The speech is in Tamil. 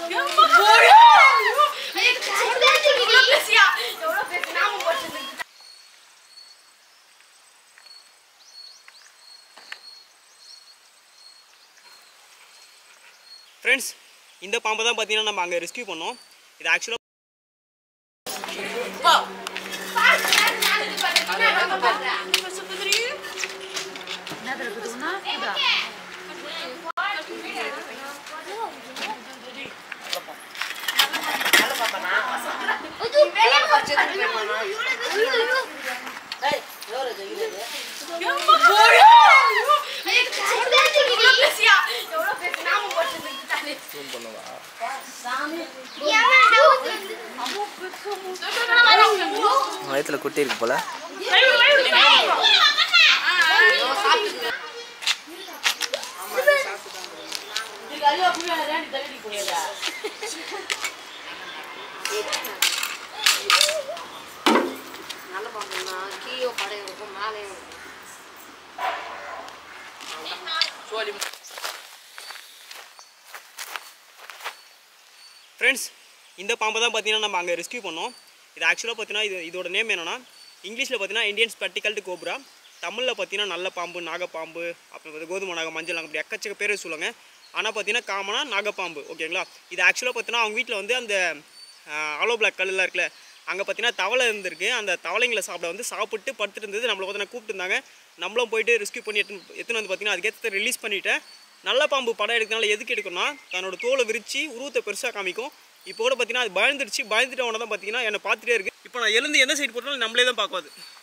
ஃப்ரெண்ட்ஸ் இந்த பாம்பை தான் பார்த்தீங்கன்னா நம்ம அங்கே ரெஸ்க்யூ பண்ணோம் இது ஆக்சுவலாக வயிற்றுல குட்டி இருக்கு போல நல்ல பாம்புன்னா கீழே படையும் இருக்கும் மேலேயும் இருக்கும் ஃப்ரெண்ட்ஸ் இந்த பாம்பை தான் பார்த்தீங்கன்னா நம்ம அங்கே ரெஸ்க்யூ பண்ணோம் இது ஆக்சுவலாக பார்த்தீங்கன்னா இது இதோட நேம் என்னன்னா இங்கிலீஷில் பார்த்தீங்கன்னா இந்தியன் ஸ்பெட்டிகல்டு கோப்ரா தமிழில் பார்த்தீங்கன்னா நல்ல பாம்பு நாகப்பாம்பு அப்புறம் வந்து கோதுமை நாகம் மஞ்சள் நாகம் இப்படி எக்கச்சக்க பேர் சொல்லுவாங்க ஆனால் பார்த்தீங்கன்னா காமனாக நாகப்பாம்பு ஓகேங்களா இது ஆக்சுவலாக பார்த்தீங்கன்னா அவங்க வீட்டில் வந்து அந்த ஆலோ பிளாக் கல்லாம் இருக்குல்ல அங்கே பார்த்தீங்கன்னா தவளை இருந்திருக்கு அந்த தவளைங்களை சாப்பிட வந்து சாப்பிட்டு படுத்துட்டு இருந்தது நம்மளை பார்த்தீங்கன்னா கூப்பிட்டுருந்தாங்க நம்மளும் போயிட்டு ரெஸ்க்யூ பண்ணி எடுத்து எடுத்துன்னு வந்து பார்த்தீங்கன்னா அதுக்கேற்ற ரிலீஸ் பண்ணிவிட்டேன் நல்ல பாம்பு படம் எடுக்கிறனால எதுக்கு எடுக்கணும்னா தன்னோட தோலை விரித்து உருவத்தை பெருசாக காமிக்கும் இப்போ கூட பார்த்தீங்கன்னா அது பயந்துடுச்சு பயந்துட்டவன தான் பார்த்தீங்கன்னா என்னை பார்த்துட்டே இருக்கு இப்போ நான் எழுந்து எந்த சைடு போட்டாலும் நம்மளே தான் பார்க்காது